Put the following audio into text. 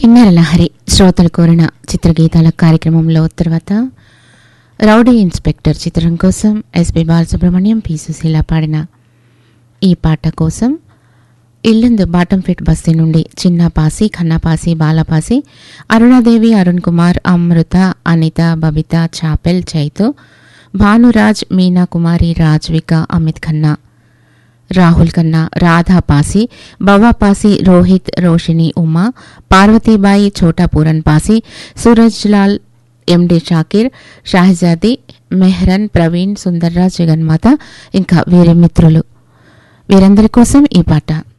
కిన్నెర లహరి శ్రోతలు కోరిన చిత్రగీతాల కార్యక్రమంలో తర్వాత రౌడీ ఇన్స్పెక్టర్ చిత్రం కోసం ఎస్పి బాలసుబ్రహ్మణ్యం పి సుశీల పాడిన ఈ పాట కోసం ఇల్లందు బాటం ఫిట్ బస్తీ నుండి చిన్నపాసి ఖన్నాపాసి బాలపాసి అరుణాదేవి అరుణ్ కుమార్ అమృత అనిత బబిత చాపెల్ చైతు భానురాజ్ మీనా కుమారి రాజ్విక అమిత్ ఖన్నా రాహుల్ ఖన్నా రాధా పాసి బవా పాసి రోహిత్ రోషిని ఉమా పార్వతీబాయి ఛోటా పూరన్ పాసి సూరజ్ లాల్ ఎండి షాకీర్ షాహిజాది మెహ్రన్ ప్రవీణ్ సుందర్రాజ్ జగన్మాత ఇంకా వీరి మిత్రులు వీరందరి కోసం ఈ పాట